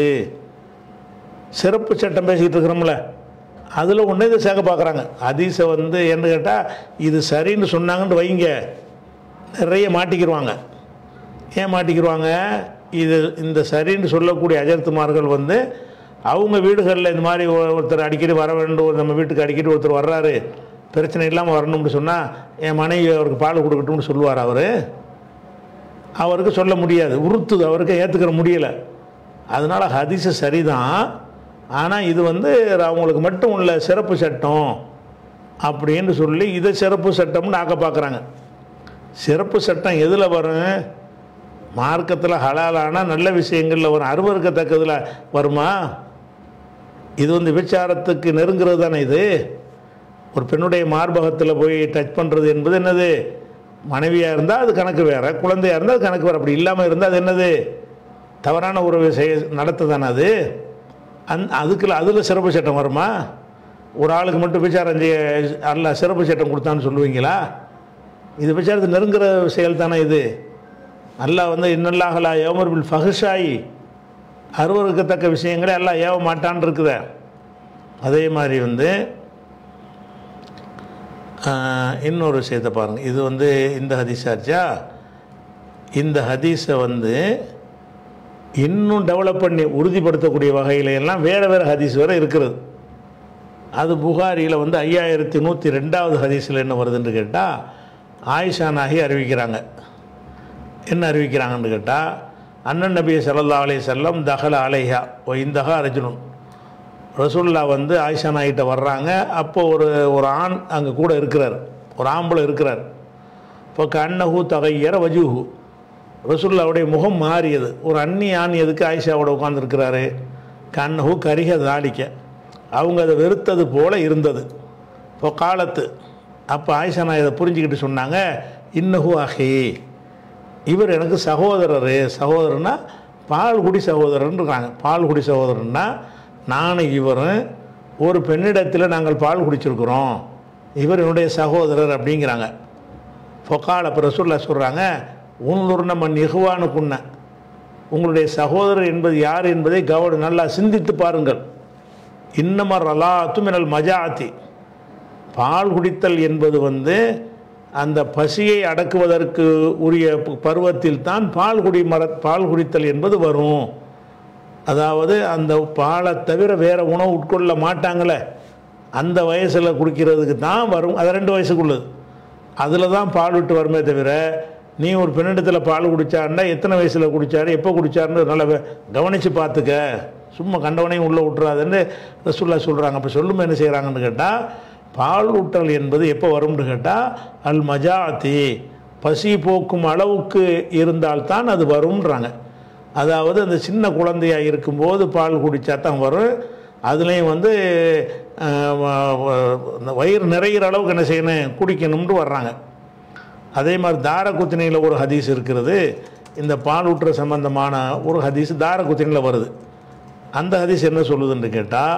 சிறப்பு சட்டம் பேசிக்கிட்டு இருக்கிறோம்ல அதில் ஒன்று இதை சேர்க்க பார்க்குறாங்க ஹதீஸை வந்து என்ன கேட்டால் இது சரின்னு சொன்னாங்கன்னு வைங்க நிறைய மாட்டிக்கிடுவாங்க ஏன் மாட்டிக்கிடுவாங்க இது இந்த சரின்னு சொல்லக்கூடிய அஜர்த்துமார்கள் வந்து அவங்க வீடுகளில் இந்த மாதிரி ஒரு- ஒருத்தர் அடிக்கடி வர வேண்டும் நம்ம வீட்டுக்கு அடிக்கடி ஒருத்தர் வர்றாரு பிரச்சனை இல்லாமல் வரணும்னு சொன்னால் என் மனைவி அவருக்கு பால் கொடுக்கட்டும்னு சொல்லுவார் அவர் அவருக்கு சொல்ல முடியாது உறுத்துது அவருக்கு ஏற்றுக்கிற முடியலை அதனால் ஹதீஸு சரிதான் ஆனால் இது வந்து அவங்களுக்கு மட்டும் உள்ள சிறப்பு சட்டம் அப்படின்னு சொல்லி இதை சிறப்பு சட்டம்னு ஆக்க பார்க்குறாங்க சிறப்பு சட்டம் எதில் வரும் மார்க்கத்தில் ஹலாலான நல்ல விஷயங்களில் வரும் அருவருக்கத்தக்கதில் வருமா இது வந்து விபச்சாரத்துக்கு நெருங்கிறது தானே இது ஒரு பெண்ணுடைய மார்பகத்தில் போய் டச் பண்ணுறது என்பது என்னது மனைவியாக இருந்தால் அது கணக்கு வேறு குழந்தையாக இருந்தால் அது கணக்கு வேறு அப்படி இல்லாமல் இருந்தால் அது என்னது தவறான ஒரு செய்ய நடத்த தானே அது அந் அதுக்குள்ள அதில் சிறப்பு சட்டம் வருமா ஒரு ஆளுக்கு மட்டும் விசாரம் செய்ய அல்ல சிறப்பு சட்டம் கொடுத்தான்னு சொல்லுவீங்களா இது விசாரத்தை நெருங்குற செயல் தானே இது அல்லாஹ் வந்து இன்னல்லாஹலா யோமர் பில் ஃபஹஷாயி அருவருக்கத்தக்க விஷயங்களே எல்லாம் ஏவ மாட்டான் இருக்குதே அதே மாதிரி வந்து ஆஹ், இன்னொரு விஷயத்தை பாருங்கள் இது வந்து இந்த ஹதீஸ் ஆச்சா இந்த ஹதீஸை வந்து இன்னும் டெவலப் பண்ணி உறுதிப்படுத்தக்கூடிய வகையில எல்லாம் வேறு வேறு ஹதீஸ் வேறு இருக்கிறது அது புகாரியில் வந்து ஐயாயிரத்தி நூற்றி ரெண்டாவது ஹதீஸில் என்ன வருதுன்னு கேட்டால் ஆயிஷா நாகி அறிவிக்கிறாங்க என்ன அறிவிக்கிறாங்கன்னு கேட்டால் அண்ணன் நபி ஸல்லல்லாஹு அலைஹி செல்லம் தகல அலைஹா ஓ இந்தகா ரஜுனுன் ரசூல்லா வந்து ஆயிஷா நாயிட்ட வர்றாங்க அப்போ ஒரு ஒரு ஆண் அங்கே கூட இருக்கிறார் ஒரு ஆம்பளை இருக்கிறார் இப்போ கண்ணஹூ தகையற வஜூஹு ரசூல்லாவுடைய முகம் மாறியது ஒரு அன்னி ஆண் எதுக்கு ஆயிஷாவோட உட்காந்துருக்கிறாரு கண்ணஹூ கரிக தாடிக்க அவங்க அதை வெறுத்தது போல இருந்தது இப்போ காலத்து அப்போ ஆயிஷா நான் இதை புரிஞ்சுக்கிட்டு சொன்னாங்க இன்னஹு அஹி இவர் எனக்கு சகோதரர் சகோதரன்னா பால்குடி சகோதரன் இருக்காங்க பால்குடி சகோதரன்னா நானும் இவரும் ஒரு பெண்ணிடத்தில் நாங்கள் பால் குடிச்சிருக்கிறோம் இவர் என்னுடைய சகோதரர் அப்படிங்கிறாங்க ஃபொக்கால் அப்போ ரசூல்லா சொல்கிறாங்க உன்னுர் நம்ம நிகுவானுக்குன்ன உங்களுடைய சகோதரர் என்பது யார் என்பதை கவன நல்லா சிந்தித்து பாருங்கள் இன்னமர் ரலாத்து மினல் மஜாத்தி பால் குடித்தல் என்பது வந்து அந்த பசியை அடக்குவதற்கு உரிய ப- பருவத்தில் தான் பால் குடி மர பால் குடித்தல் என்பது வரும் அதாவது அந்த பாலை தவிர வேறு உணவு உட்கொள்ள மாட்டாங்களே அந்த வயசில் குடிக்கிறதுக்கு தான் வரும் அது ரெண்டு வயசுக்குள்ளது அதில் தான் பால் விட்டு வருமே தவிர நீ ஒரு பெண்ணிடத்தில் பால் குடிச்சாருன்னா எத்தனை வயசில் குடிச்சாரு எப்போ குடிச்சாருன்னு நல்லா வே- கவனித்து பார்த்துக்க சும்மா கண்டவனையும் உள்ளே விட்டுறாதுன்னு ரசூல்லா சொல்கிறாங்க அப்போ சொல்லும் என்ன செய்கிறாங்கன்னு கேட்டால் பால் ஊட்டல் என்பது எப்போ வரும்னு கேட்டால் அல் மஜாத்தி பசி போக்கும் அளவுக்கு இருந்தால்தான் அது வரும்ன்றாங்க அதாவது அந்த சின்ன குழந்தையாக இருக்கும்போது பால் குடித்தா தான் வரும் அதுலேயும் வந்து அஹ், வ- வ- இந்த வயிறு நிறையிற அளவுக்கு என்ன செய்யணும் குடிக்கணும்னு வர்றாங்க அதே மாதிரி தாரகுத்தினியில் ஒரு ஹதீஸ் இருக்கிறது இந்த பால் ஊட்டுற சம்பந்தமான ஒரு ஹதீஸ் தாரகுத்தினியில் வருது அந்த ஹதீஸ் என்ன சொல்லுதுன்னு கேட்டால்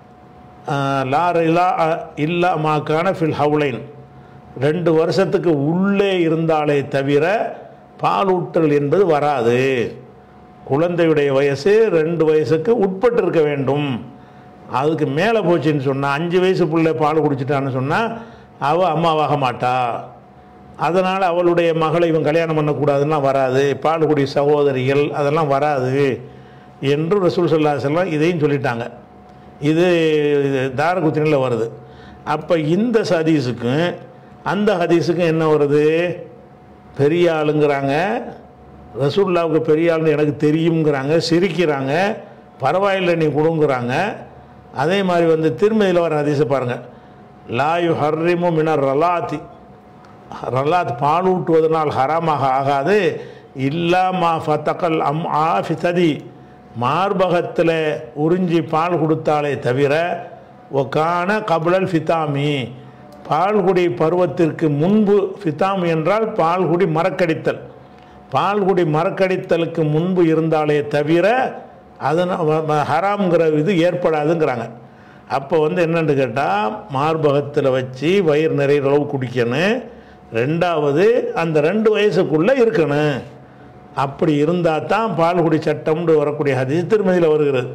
லார் இல்லா இல்லா மாக்கான ஃபில் ஹவுலைன் ரெண்டு வருஷத்துக்கு உள்ளே இருந்தாலே தவிர பாலூட்டல் என்பது வராது குழந்தையுடைய வயசு ரெண்டு வயசுக்கு உட்பட்டு இருக்க வேண்டும் அதுக்கு மேலே போச்சுன்னு சொன்னால் அஞ்சு வயசு பிள்ளை பால் குடிச்சிட்டான்னு சொன்னால் அவள் அம்மாவாக மாட்டா அதனால் அவளுடைய மகளை இவன் கல்யாணம் பண்ணக்கூடாதுன்னா வராது பால் குடி சகோதரிகள் அதெல்லாம் வராது என்று ரசூல் சல்லா செல்லம் இதையும் சொல்லிட்டாங்க இது தாரகுத்தினில் வருது அப்போ இந்த ஹதீஸுக்கும் அந்த ஹதீஸுக்கும் என்ன வருது பெரிய ஆளுங்கிறாங்க ரசூல்லாவுக்கு பெரிய ஆளுன்னு எனக்கு தெரியுங்கிறாங்க சிரிக்கிறாங்க பரவாயில்லை நீ கொடுங்குறாங்க அதே மாதிரி வந்து திருமதியில் வர ஹதீஸை பாருங்கள் லாயு ஹர்ரிமு மினர் ரலாத்தி ரலாத் பால் ஊட்டுவதனால் ஹராமாக ஆகாது இல்லாமா ஃபத்தக்கல் அம் ஆ ஃபிததி மார்பகத்தில் உறிஞ்சி பால் கொடுத்தாலே தவிர ஒக்கான கபுலல் ஃபிதாமி பால்குடி பருவத்திற்கு முன்பு ஃபிதாமி என்றால் பால்குடி மரக்கடித்தல் பால்குடி மரக்கடித்தலுக்கு முன்பு இருந்தாலே தவிர அதனால் ஹராம்ங்கிற இது ஏற்படாதுங்கிறாங்க அப்போ வந்து என்னன்னு கேட்டால் மார்பகத்தில் வச்சு வயிறு நிறைய அளவு குடிக்கணும் ரெண்டாவது அந்த ரெண்டு வயசுக்குள்ளே இருக்கணும் அப்படி இருந்தால் தான் பால்குடி சட்டம்னு வரக்கூடிய ஹதீஸ் திருமதியில் வருகிறது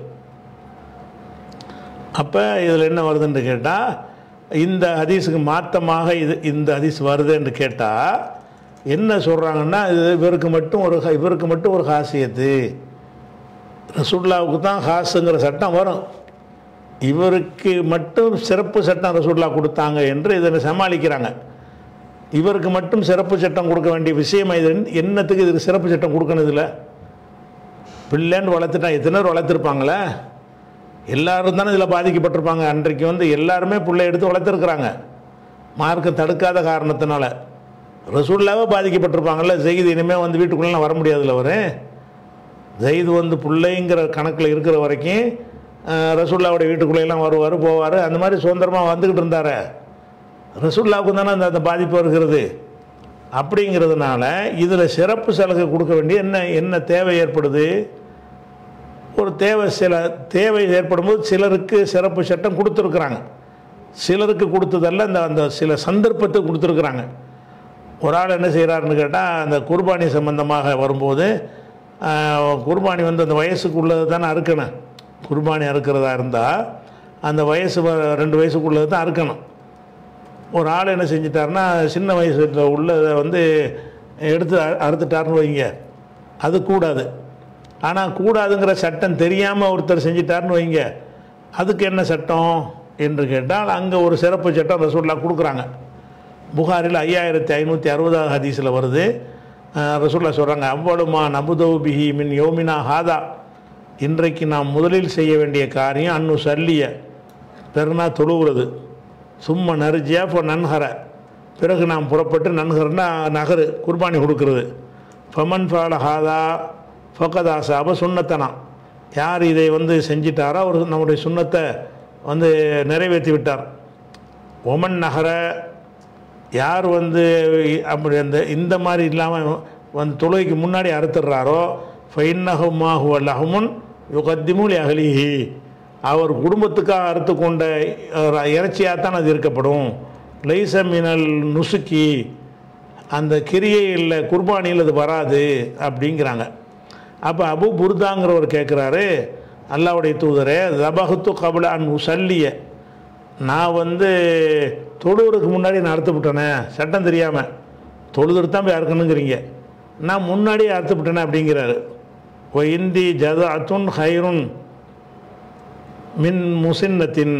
அப்போ இதில் என்ன வருதுன்னு கேட்டால் இந்த ஹதீஸுக்கு மாற்றமாக இது இந்த ஹதீஸ் வருதுன்னு கேட்டால் என்ன சொல்கிறாங்கன்னா இது இவருக்கு மட்டும் ஒரு ஹ- இவருக்கு மட்டும் ஒரு ஹாசியத்து ரசூல்லாவுக்கு தான் ஹாஸுங்கிற சட்டம் வரும் இவருக்கு மட்டும் சிறப்பு சட்டம் ரசூல்லா கொடுத்தாங்க என்று இதனை சமாளிக்கிறாங்க இவருக்கு மட்டும் சிறப்பு சட்டம் கொடுக்க வேண்டிய விஷயம் இது என்னத்துக்கு இதுக்கு சிறப்பு சட்டம் கொடுக்கணும் இதில் பிள்ளைன்னு வளர்த்துட்டா எத்தனை பேர் வளர்த்துருப்பாங்களே எல்லாரும் தானே இதில் பாதிக்கப்பட்டிருப்பாங்க அன்றைக்கு வந்து எல்லாருமே பிள்ளை எடுத்து வளர்த்துருக்குறாங்க மார்க்கம் தடுக்காத காரணத்தினால ரசூல்லாவே பாதிக்கப்பட்டிருப்பாங்கல்ல ஜெயிது இனிமேல் வந்து வீட்டுக்குள்ளெலாம் வர முடியாதுல்ல அவரு ஜெயிது வந்து பிள்ளைங்கிற கணக்கில் இருக்கிற வரைக்கும் அஹ், ரசூல்லாவுடைய வீட்டுக்குள்ளெல்லாம் வருவார் போவார் அந்த மாதிரி சுதந்திரமாக வந்துக்கிட்டு இருந்தார் ரசூல்லாவுக்கு தானே அந்த அந்த பாதிப்பு வருகிறது அப்படிங்கிறதுனால இதில் சிறப்பு சலுகை கொடுக்க வேண்டிய என்ன என்ன தேவை ஏற்படுது ஒரு தேவை சில தேவை ஏற்படும்போது சிலருக்கு சிறப்பு சட்டம் கொடுத்துருக்குறாங்க சிலருக்கு கொடுத்ததல்ல அந்த அந்த சில சந்தர்ப்பத்தை கொடுத்துருக்குறாங்க ஒரு ஆள் என்ன செய்கிறாருன்னு கேட்டால் அந்த குர்பானி சம்பந்தமாக வரும்போது ஆஹ், குர்பானி வந்து அந்த வயசுக்கு உள்ளது தானே அறுக்கணும் குர்பானி அறுக்கிறதா இருந்தால் அந்த வயசு வ- ரெண்டு வயசுக்குள்ளது தான் அறுக்கணும் ஒரு ஆள் என்ன செஞ்சிட்டாருன்னா சின்ன வயசுல உள்ளதை வந்து எடுத்து அ- அறுத்துட்டாருன்னு வைங்க அது கூடாது ஆனால் கூடாதுங்கிற சட்டம் தெரியாமல் ஒருத்தர் செஞ்சிட்டாருன்னு வைங்க அதுக்கு என்ன சட்டம் என்று கேட்டால் அங்கே ஒரு சிறப்பு சட்டம் ரசூல்லா கொடுக்குறாங்க புகாரில் ஐயாயிரத்தி ஐநூற்றி அறுபதாவது ஹதீஸில் வருது அஹ் ரசூல்லா சொல்கிறாங்க அவ்வளவுமா நபுதவு பிஹி மின் யோமினா ஹாதா இன்றைக்கு நாம் முதலில் செய்ய வேண்டிய காரியம் அன்னு சல்லிய பெருனா தொழுவுறது சும்மா நரிஜியா இப்போ நன்ஹர பிறகு நாம் புறப்பட்டு நன்ஹர்னா நகரு குர்பானி கொடுக்கறது ஃபமன் ஃபால ஹாதா ஃபகதாசாப சுண்ணத்தனா யார் இதை வந்து செஞ்சிட்டாரோ அவர் நம்முடைய சுண்ணத்தை வந்து நிறைவேற்றி விட்டார் ஒமன் நகர யார் வந்து அப்படி அந்த இந்த மாதிரி இல்லாமல் வந்து தொழுகைக்கு முன்னாடி அறுத்துடுறாரோ ஃபைன்னஹுமாஹு லஹமுன் யுகத்திமுல் அகலிஹி அவர் குடும்பத்துக்காக அறுத்து கொண்ட இறைச்சியாக தான் அது இருக்கப்படும் லைச மினல் நுசுக்கி அந்த கிரியையில் குர்பானியில் அது வராது அப்படிங்கிறாங்க அப்போ அபு புர்தாங்கிறவர் கேட்குறாரு அல்லாவுடைய தூதரே தபஹத்து கபல அன் உசல்லிய நான் வந்து தொழுவதுக்கு முன்னாடி நான் அறுத்து விட்டேனே சட்டம் தெரியாமல் தொழுதுட்டு தான் போய் அறுக்கணுங்கிறீங்க நான் முன்னாடியே அறுத்து விட்டேனே அப்படிங்கிறாரு ஓ இந்தி ஜத அத்துன் ஹைருன் மின் முசின்னத்தின்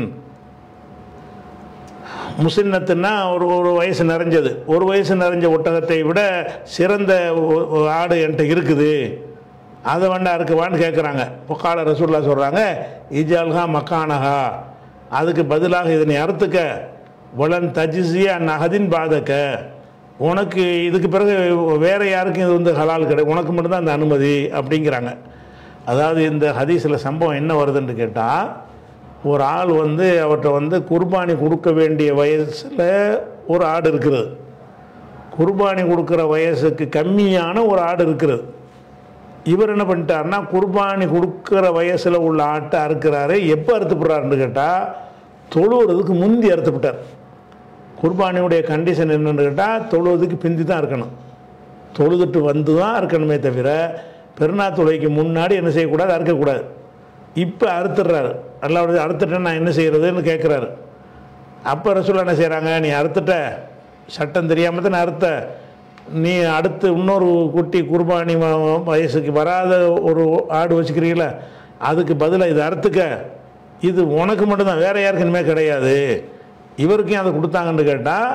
முசின்னத்துன்னா ஒரு ஒரு வயசு நிறைஞ்சது ஒரு வயசு நிறைஞ்ச ஒட்டகத்தை விட சிறந்த ஒ- ஒ- ஆடு என்கிட்ட இருக்குது அதை வேண்டா இருக்குவான்னு கேட்குறாங்க புக்கால ரசூல்லா சொல்கிறாங்க இஜால்ஹா மக்கானஹா அதுக்கு பதிலாக இதனை அறுத்துக்க வளன் தஜிசியா நகதின் பாதக்க உனக்கு இதுக்கு பிறகு வேற யாருக்கும் இது வந்து ஹலால் கிடையாது உனக்கு மட்டும்தான் அந்த அனுமதி அப்படிங்கிறாங்க அதாவது இந்த ஹதீஸில் சம்பவம் என்ன வருதுன்னு கேட்டால் ஒரு ஆள் வந்து அவர்கிட்ட வந்து குர்பானி கொடுக்க வேண்டிய வயசில் ஒரு ஆடு இருக்கிறது குர்பானி கொடுக்குற வயசுக்கு கம்மியான ஒரு ஆடு இருக்கிறது இவர் என்ன பண்ணிட்டாருன்னா குர்பானி கொடுக்குற வயசில் உள்ள ஆட்டை அறுக்கிறாரு எப்போ அறுத்துப்படுறாருன்னு கேட்டால் தொழுவுறதுக்கு முந்தி அறுத்துப்பட்டார் குர்பானியுடைய கண்டிஷன் என்னன்னு கேட்டால் தொழுவதுக்கு பிந்தி தான் இருக்கணும் தொழுதுட்டு வந்து தான் இருக்கணுமே தவிர பெருநா தொழுகைக்கு முன்னாடி என்ன செய்யக்கூடாது அறுக்கக்கூடாது இப்போ அறுத்துடுறாரு அல்லாவுடைய அறுத்துட்டேன் நான் என்ன செய்கிறதுன்னு கேட்குறாரு அப்போ ரசூலா என்ன செய்கிறாங்க நீ அறுத்துட்ட சட்டம் தெரியாமல் தான் அறுத்த நீ அடுத்து இன்னொரு குட்டி குர்பானி வ- வயசுக்கு வராத ஒரு ஆடு வச்சுக்கிறீங்களா அதுக்கு பதிலாக இது அறுத்துக்க இது உனக்கு மட்டும்தான் வேற யாருக்குமே கிடையாது இவருக்கும் அதை கொடுத்தாங்கன்னு கேட்டால்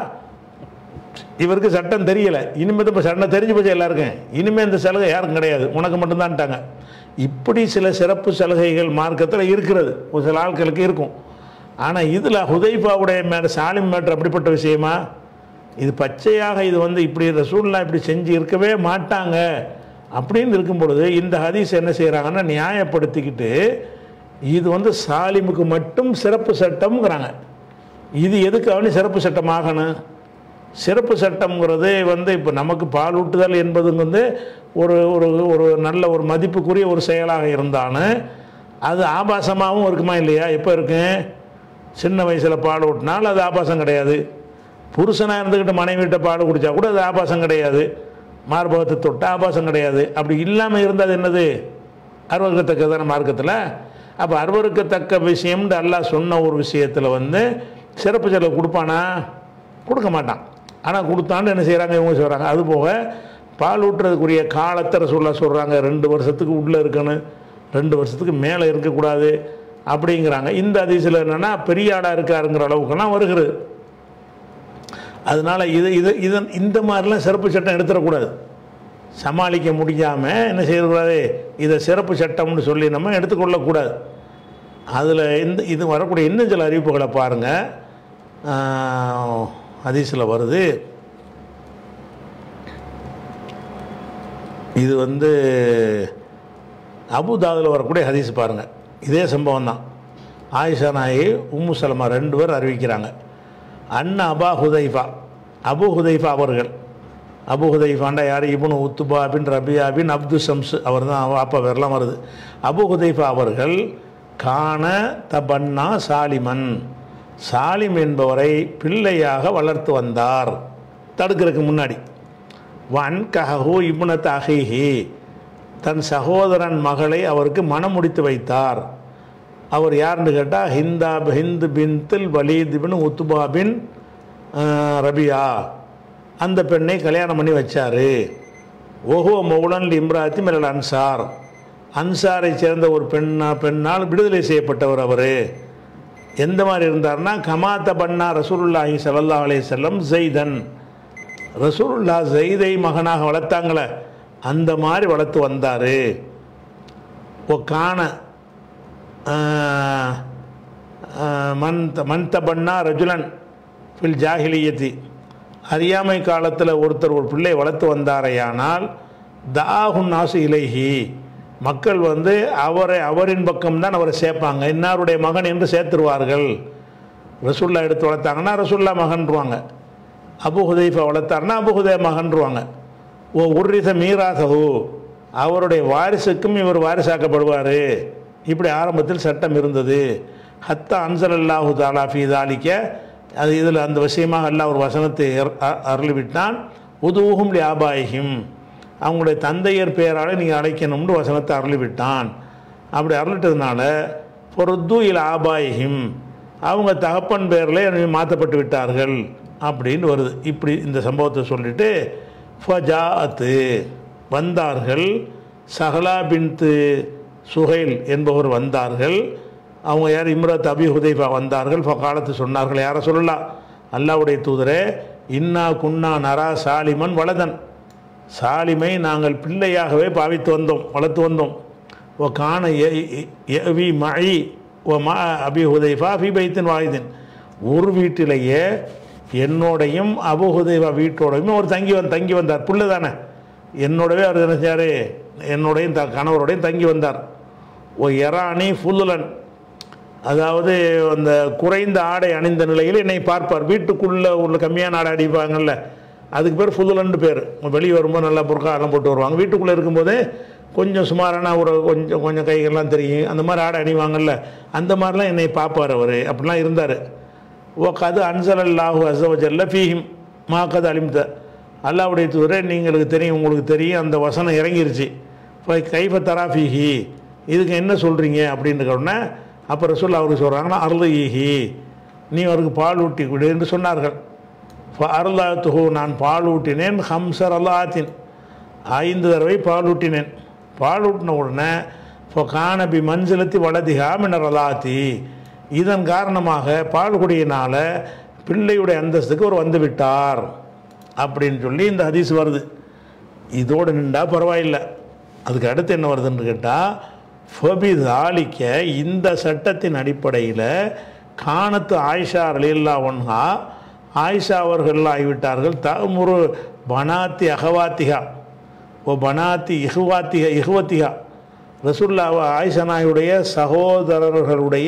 இவருக்கு சட்டம் தெரியல இனிமேல் இப்போ சட்டம் தெரிஞ்சு போச்சு எல்லாருக்கும் இனிமேல் இந்த சலுகை யாருக்கும் கிடையாது உனக்கு மட்டும்தான்ட்டாங்க இப்படி சில சிறப்பு சலுகைகள் மார்க்கத்தில் இருக்கிறது ஒரு சில ஆட்களுக்கு இருக்கும் ஆனால் இதில் ஹுதைஃபாவுடைய மேலே சாலிம் மேட்ரு அப்படிப்பட்ட விஷயமா இது பச்சையாக இது வந்து இப்படி ரசூல்லா இப்படி செஞ்சு இருக்கவே மாட்டாங்க அப்படின்னு இருக்கும் பொழுது இந்த ஹதீஸ் என்ன செய்கிறாங்கன்னா நியாயப்படுத்திக்கிட்டு இது வந்து சாலிமுக்கு மட்டும் சிறப்பு சட்டம்ங்கிறாங்க இது எதுக்காக சிறப்பு சட்டம் ஆகணும் சிறப்பு சட்டம்ங்கிறது வந்து இப்போ நமக்கு பால் ஊட்டுதல் என்பது வந்து ஒரு ஒரு ஒரு நல்ல ஒரு மதிப்புக்குரிய ஒரு செயலாக இருந்தாலும் அது ஆபாசமாகவும் இருக்குமா இல்லையா எப்போ இருக்கும் சின்ன வயசில் பால் ஊட்டினால் அது ஆபாசம் கிடையாது புருஷனாக இருந்துக்கிட்டு மனைவிட்ட பால் குடித்தா கூட அது ஆபாசம் கிடையாது மார்பகத்தை தொட்ட ஆபாசம் கிடையாது அப்படி இல்லாமல் இருந்தால் என்னது அருவருக்கத்தக்கதான மார்க்கத்தில் அப்போ அருவருக்கத்தக்க விஷயம்னு அல்லாஹ் சொன்ன ஒரு விஷயத்தில் வந்து சிறப்பு செலவு கொடுப்பானா கொடுக்க மாட்டான் ஆனால் கொடுத்தான்னு என்ன செய்கிறாங்க இவங்க சொல்கிறாங்க அது போக பால் ஊட்டுறதுக்குரிய காலத்தை ரசூல்லா சொல்கிறாங்க ரெண்டு வருஷத்துக்கு உள்ளே இருக்கணும் ரெண்டு வருஷத்துக்கு மேலே இருக்கக்கூடாது அப்படிங்கிறாங்க இந்த அதிசயில் என்னென்னா பெரிய ஆடாக இருக்காருங்கிற அளவுக்கெல்லாம் வருகிறது அதனால் இது இது இது இந்த மாதிரிலாம் சிறப்பு சட்டம் எடுத்துடக்கூடாது சமாளிக்க முடியாமல் என்ன செய்யக்கூடாது இதை சிறப்பு சட்டம்னு சொல்லி நம்ம எடுத்துக்கொள்ளக்கூடாது அதில் இந்த இது வரக்கூடிய இன்னும் சில அறிவிப்புகளை பாருங்கள் ஹதீஸில் வருது இது வந்து அபுதாதில் வரக்கூடிய ஹதீஸ் பாருங்கள் இதே சம்பவம் தான் ஆயிஷா நாயி உம்மு சலமா ரெண்டு பேர் அறிவிக்கிறாங்க அண்ணா அபா ஹுதைஃபா அபு ஹுதைஃபா அவர்கள் அபு ஹுதைஃபாண்டா யார் இப்னு உத்துபா பின் ரபியா பின் அப்து ஷம்ஸ் அவர் தான் அப்பா பேர்லாம் வருது அபு ஹுதைஃபா அவர்கள் கான தபன்னா சாலிமன் சாலிம் என்பவரை பிள்ளையாக வளர்த்து வந்தார் தடுக்கிறதுக்கு முன்னாடி வன் கஹு இப்னத் அஹிஹி தன் சகோதரன் மகளை அவருக்கு மனம் முடித்து வைத்தார் அவர் யாருன்னு கேட்டால் ஹிந்தா ஹிந்து பின்தில் வலீத் பின் உத்துபா பின் அஹ், ரபியா அந்த பெண்ணை கல்யாணம் பண்ணி வச்சாரு ஓஹோ மௌலன் இம்ராத்தி மிரல் அன்சார் அன்சாரை சேர்ந்த ஒரு பெண்ணா பெண்ணால் விடுதலை செய்யப்பட்டவர் அவர் எந்த மாதிரி இருந்தார்னா கமாத்த பண்ணா ரசூலுல்லாஹி ஸல்லல்லாஹு அலைஹி வஸல்லம் ஜெய்தன் ரசூலுல்லா ஜெய்தை மகனாக வளர்த்தாங்களே அந்த மாதிரி வளர்த்து வந்தார் ஓ காண மன் மன் தபன்னா ரஜுலன் ஃபில் ஜாஹிலியத்தி அறியாமை காலத்தில் ஒருத்தர் ஒரு பிள்ளை வளர்த்து வந்தாரையானால் தாகுன் நாசு இலைஹி மக்கள் வந்து அவரை அவரின் பக்கம்தான் அவரை சேர்ப்பாங்க இன்னாருடைய மகன் என்று சேர்த்துருவார்கள் ரசுல்லா எடுத்து வளர்த்தாங்கன்னா ரசுல்லா மகன்றுவாங்க அபு ஹுதைஃபா வளர்த்தாருன்னா அபு ஹுதை மகன்றுவாங்க ஓ உர்ரிச மீராசஹு அவருடைய வாரிசுக்கும் இவர் வாரிசாக்கப்படுவார் இப்படி ஆரம்பத்தில் சட்டம் இருந்தது ஹத்தா அன்சல் அல்லாஹு தாலா ஃபி தாலிக்க அது இதில் அந்த விஷயமாக அல்லாஹ் ஒரு வசனத்தை அர்- அ- அருளிவிட்டான் உதுவும் லி ஆபாயிஹிம் அவங்களுடைய தந்தையர் பெயரால் நீங்கள் அழைக்கணும்னு வசனத்தை அருளிவிட்டான் அப்படி அருளிட்டதுனால பொருத்து இல் ஆபாயிஹிம் அவங்க தகப்பன் பேரில் மாற்றப்பட்டு விட்டார்கள் அப்படின்னு வருது இப்படி இந்த சம்பவத்தை சொல்லிட்டு ஃபஜாஅத்து வந்தார்கள் சஹலா பின்த்து சுஹைல் என்பவர் வந்தார்கள் அவங்க யார் இம்ரத் அபி ஹுதைஃபா வந்தார்கள் காலத்து சொன்னார்கள் யாரை சொல்லலாம் அல்லாவுடைய தூதரே இன்னா குன்னா நரா சாலிமன் வலதன் சாலிமை நாங்கள் பிள்ளையாகவே பாவித்து வந்தோம் வளர்த்து வந்தோம் ஓ காண வி மழி ஓ மா அபி ஹுதைஃபா ஃபி பைத்தின் வாயுதின் ஒரு வீட்டிலேயே என்னோடையும் அபு ஹுதைஃபா வீட்டோடையும் அவர் தங்கி வந்து தங்கி வந்தார் புள்ள தானே என்னோடவே அவர் என்ன செய்யார் என்னோடையும் த கணவரோடையும் தங்கி வந்தார் ஓ எரானி ஃபுல்லுலன் அதாவது அந்த குறைந்த ஆடை அணிந்த நிலையில் என்னை பார்ப்பார் வீட்டுக்குள்ளே உள்ள கம்மியான ஆடை அடிப்பாங்கல்ல அதுக்கு பேர் ஃபுல்லுலன்னு பேர் வெளியே வரும்போது நல்லா புர்கா எல்லாம் போட்டு வருவாங்க வீட்டுக்குள்ளே இருக்கும்போதே கொஞ்சம் சுமாரான ஒரு கொஞ்சம் கொஞ்சம் கைகள்லாம் தெரியும் அந்த மாதிரி ஆடை அணிவாங்கல்ல அந்த மாதிரிலாம் என்னை பார்ப்பார் அவர் அப்படிலாம் இருந்தார் ஓ கது அன்சல் அல்லாஹு அசவஜல்ல ஃபீஹிம் மா கது அலிம்த அல்லாவுடைய தூதரே நீங்களுக்கு தெரியும் உங்களுக்கு தெரியும் அந்த வசனம் இறங்கிருச்சு இப்போ கைஃப தராஃபிஹி இதுக்கு என்ன சொல்கிறீங்க அப்படின்னு உடனே அப்போ ரசூல் அவருக்கு சொல்கிறாங்கன்னா அருள் ஈஹி நீ அவருக்கு பால் ஊட்டி விடு என்று சொன்னார்கள் அருளாத்துஹு நான் பால் ஊட்டினேன் ஹம்சர் அல்லாத்தின் ஐந்து தடவை பால் ஊட்டினேன் பால் ஊட்டின உடனே இப்போ காணபி மஞ்சளத்தி வலதிகா மினர் அலாத்தி இதன் காரணமாக பால் குடியினால் பிள்ளையுடைய அந்தஸ்துக்கு அவர் வந்து விட்டார் அப்படின்னு சொல்லி இந்த ஹதீஸ் வருது இதோடு நின்றா பரவாயில்லை அதுக்கு அடுத்து என்ன வருதுன்னு கேட்டால் ஃபபி தாலிக்க இந்த சட்டத்தின் அடிப்படையில் காணத்து ஆயிஷா அலில்லா ஒன்ஹா ஆயிஷா அவர்கள் ஆகிவிட்டார்கள் தமுரு பனாத்தி அகவாத்திகா ஓ பனாத்தி இஹுவாத்திகா இஹுவத்திகா ரசுல்லா ஆயிஷா நாயுடைய சகோதரர்களுடைய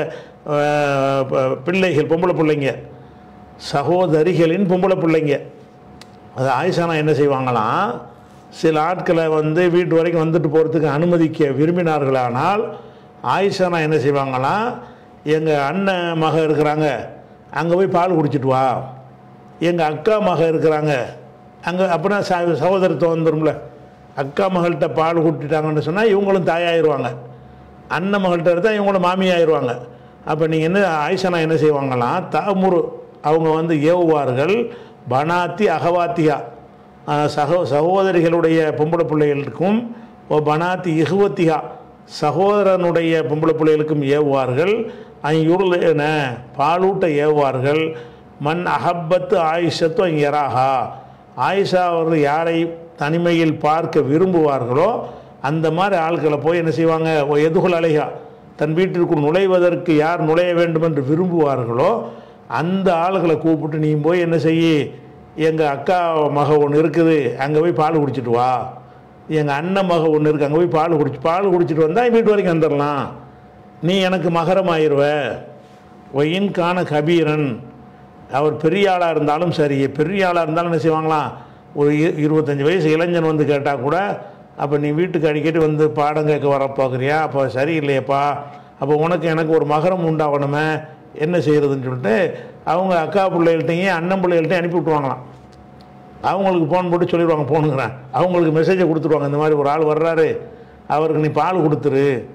அஹ், ப- பிள்ளைகள் பொம்பளை பிள்ளைங்க சகோதரிகளின் பொம்பளை பிள்ளைங்க அது ஆயிஷானா என்ன செய்வாங்களாம் சில ஆட்களை வந்து வீட்டு வரைக்கும் வந்துட்டு போகிறதுக்கு அனுமதிக்க விரும்பினார்களானால் ஆயிஷானா என்ன செய்வாங்களாம் எங்கள் அண்ணன் மக இருக்கிறாங்க அங்கே போய் பால் குடிச்சிட்டு வா எங்கள் அக்கா மக இருக்கிறாங்க அங்கே அப்படின்னா ச சகோதரத்துவம் வந்துடும்ல அக்கா மகள்கிட்ட பால் குடிச்சிட்டாங்கன்னு சொன்னால் இவங்களும் தாயாயிருவாங்க அண்ணன் மகள்கிட்ட இருந்தால் இவங்களும் மாமி ஆயிடுவாங்க அப்போ நீங்கள் என்ன ஆயிஷனா என்ன செய்வாங்களாம் தாமுரு அவங்க வந்து ஏவுவார்கள் பனாத்தி அகவாத்தியா ஆஹ் சகோ சகோதரிகளுடைய பொம்பளை பிள்ளைகளுக்கும் ஓ பனாத்தி இகுவத்திகா சகோதரனுடைய பொம்பளை பிள்ளைகளுக்கும் ஏவுவார்கள் ஐயுருளன பாலூட்ட ஏவுவார்கள் மண் அகப்பத்து ஆயிஷத்து அங்கராகா ஆயிஷா அவர்கள் யாரை தனிமையில் பார்க்க விரும்புவார்களோ அந்த மாதிரி ஆட்களை போய் என்ன செய்வாங்க ஓ எதுகுல் அலைகா தன் வீட்டிற்குள் நுழைவதற்கு யார் நுழைய வேண்டும் என்று விரும்புவார்களோ அந்த ஆளுகளை கூப்பிட்டு நீ போய் என்ன செய்யி எங்கள் அக்கா மக ஒன்று இருக்குது அங்கே போய் பால் குடிச்சிட்டு வா எங்கள் அண்ணன் மக ஒன்று இருக்குது அங்கே போய் பால் குடிச்சு பால் குடிச்சிட்டு வந்தால் வீட்டு வரைக்கும் வந்துடலாம் நீ எனக்கு மகரம் ஆயிடுவ ஒயின் காண கபீரன் அவர் பெரிய ஆளாக இருந்தாலும் சரி பெரிய ஆளாக இருந்தாலும் என்ன செய்வாங்களாம் ஒரு இ- இருபத்தஞ்சி வயசு இளைஞன் வந்து கேட்டால் கூட அப்போ நீ வீட்டுக்கு அடிக்கடி வந்து பாடம் கேட்க வர பார்க்குறியா அப்போ சரியில்லையப்பா அப்போ உனக்கு எனக்கு ஒரு மகரம் உண்டாகணுமே என்ன செய்கிறதுன்னு சொல்லிட்டு அவங்க அக்கா பிள்ளைகள்ட்டையும் அண்ணன் பிள்ளைகள்ட்டையும் அனுப்பி விட்ருவாங்களாம் அவங்களுக்கு ஃபோன் போட்டு சொல்லிடுவாங்க போனுங்கிறேன் அவங்களுக்கு மெசேஜை கொடுத்துருவாங்க இந்த மாதிரி ஒரு ஆள் வர்றாரு அவருக்கு நீ பால் கொடுத்துரு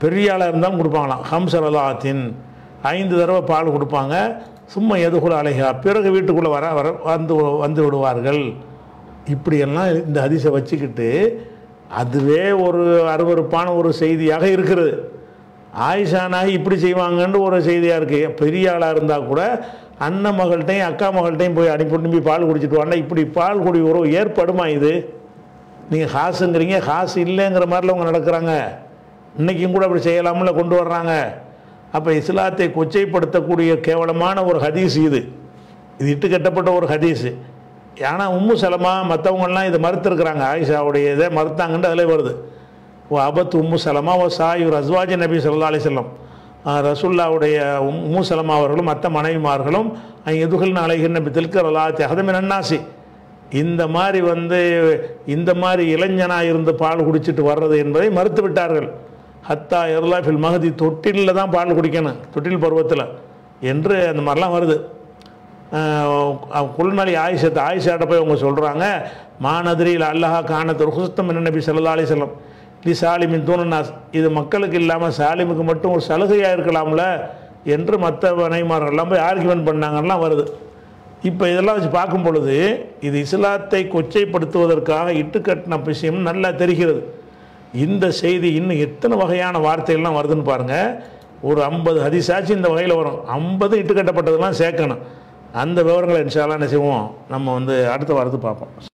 பெரிய ஆளாக இருந்தாலும் கொடுப்பாங்களாம் ஹம்சரலாத்தின் ஐந்து தடவை பால் கொடுப்பாங்க சும்மா எதுகுல அலைகா பிறகு வீட்டுக்குள்ளே வர வர வந்து வந்து விடுவார்கள் இப்படியெல்லாம் இந்த ஹதீஸை வச்சுக்கிட்டு அதுவே ஒரு அருவருப்பான ஒரு செய்தியாக இருக்கிறது ஆயிஷா நாய் இப்படி செய்வாங்கன்னு ஒரு செய்தியாக இருக்குது பெரிய ஆளாக இருந்தால் கூட அண்ணன் மகள்கிட்டையும் அக்கா மகள்கிட்டையும் போய் அனுப்பி போய் பால் குடிச்சிட்டு வாண்டா இப்படி பால் குடி உறவு ஏற்படுமா இது நீங்கள் காசுங்கிறீங்க காசு இல்லைங்கிற மாதிரில அவங்க நடக்கிறாங்க இன்றைக்கும் கூட அப்படி செய்யலாம்ல கொண்டு வர்றாங்க அப்போ இஸ்லாத்தை கொச்சைப்படுத்தக்கூடிய கேவலமான ஒரு ஹதீஸ் இது இது இட்டு கட்டப்பட்ட ஒரு ஹதீஸு ஆனால் உம்மு சலமா மற்றவங்கெல்லாம் இதை மறுத்துருக்குறாங்க ஆயிஷாவுடைய இதை மறுத்தாங்கன்னு அதில் வருது ஓ அபத் உம்மு சலமா ஓ சாயூர் அஸ்வாஜி நபி சொல்லா அலிசல்லம் ரசுல்லாவுடைய உம்- உம்மு சலமா அவர்களும் மற்ற மனைவிமார்களும் எதுகள் அலைகின்ற தில்கர் அல்லா தகதமின் அன்னாசி இந்த மாதிரி வந்து இந்த மாதிரி இளைஞனாக இருந்து பால் குடிச்சிட்டு வர்றது என்பதை மறுத்து விட்டார்கள் ஹத்தா எர்லா ஃபில் மகதி தொட்டிலில் தான் பால் குடிக்கணும் தொட்டில் பருவத்தில் என்று அந்த மாதிரிலாம் வருது குல்நலி ஆயிஷத்தை ஆயிஷாட்ட போய் அவங்க சொல்கிறாங்க மாநதிரியில் அல்லஹா காணத் ருஹுஸ்தம் என்ன நபி சல்லா அலிசல்லம் லி சாலிமின் தூணனாஸ் இது மக்களுக்கு இல்லாமல் சாலிமுக்கு மட்டும் ஒரு சலுகையாக இருக்கலாம்ல என்று மற்ற மனைமார்கள்லாம் போய் ஆர்கியூமெண்ட் பண்ணாங்கலாம் வருது இப்போ இதெல்லாம் வச்சு பார்க்கும் பொழுது இது இஸ்லாத்தை கொச்சைப்படுத்துவதற்காக இட்டுக்கட்டின விஷயம் நல்லா தெரிகிறது இந்த செய்தி இன்னும் எத்தனை வகையான வார்த்தைகள்லாம் வருதுன்னு பாருங்கள் ஒரு ஐம்பது ஹதிசாச்சு இந்த வகையில் வரும் ஐம்பது இட்டுக்கட்டப்பட்டதெல்லாம் சேர்க்கணும் அந்த விவரங்களை இன்ஷால்லாம் என்ன செய்வோம் நம்ம வந்து அடுத்த வாரத்து பார்ப்போம்